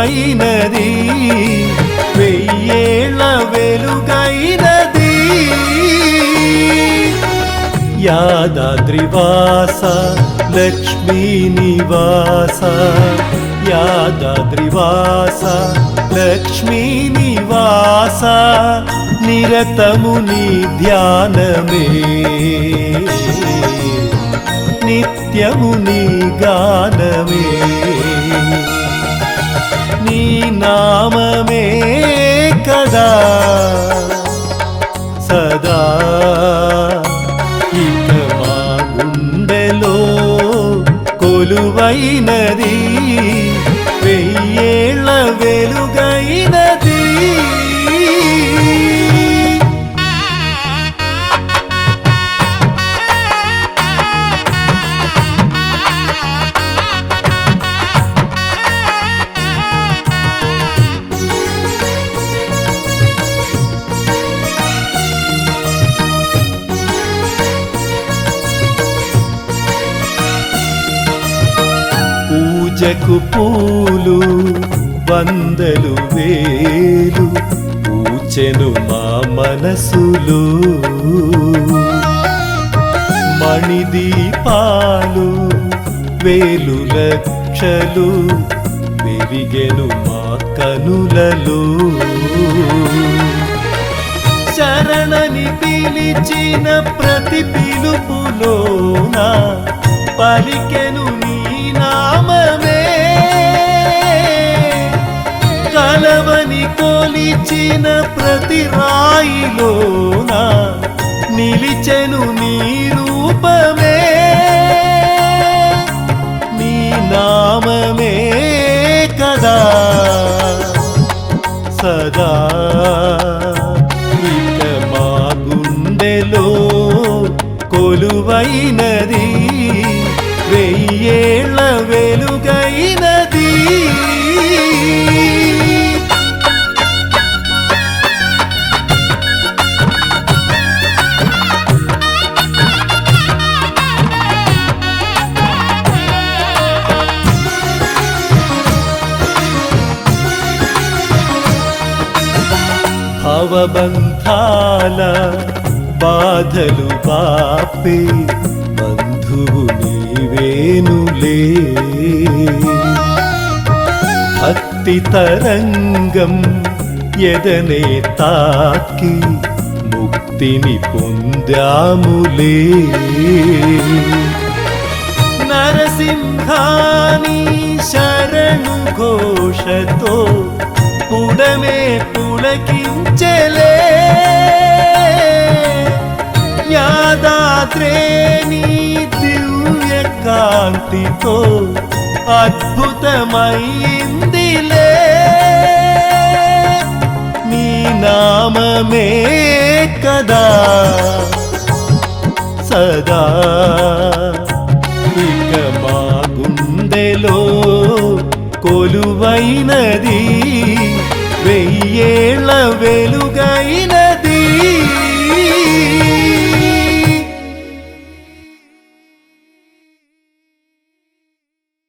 కొలువైనది వెయ్యేళ్ళ వెలుగైనది యాదాద్రివాస లక్ష్మీ నివాస యాదాద్రివాస లక్ష్మీ నివాస నిరతము నీ ధ్యానమే నిత్యము నీ గానమే నీ నామమే కదా సదా ఇక మా గుండెలో కొలువైనది వెయ్యేళ్ళ వెలుగైనది పూజకు పూలు వందలు వేలు పూచెను మా మనసులు మణిదీపాలు వేలు లక్షలు వెలిగెను మా కనులలో శరణని పిలిచిన ప్రతి పిలుపులోన పలికెను నీ నామమే కలవని కొలిచిన ప్రతి రాయిలోన నిలిచెను నీ రూపమే నీ నామమే కదా సదా ఇక మా గుండెలో కొలువైనది వెయ్యేళ్ళ వెలుగైనది భవబంధాల బాధలు బాపే బంధువు నీవేనులే భక్తి తరంగం ఎదనే తాకి ముక్తిని పొందాములే నరసింహాని శరణు ఘోషతో పుడమే పులకించలే యాదాద్రేని దివ్య కాంతితో అద్భుతమైందిలే నీ నామమే కదా సదా ఇక మా గుండెలో కొలువైనది వెయ్యేళ్ళ వెలుగై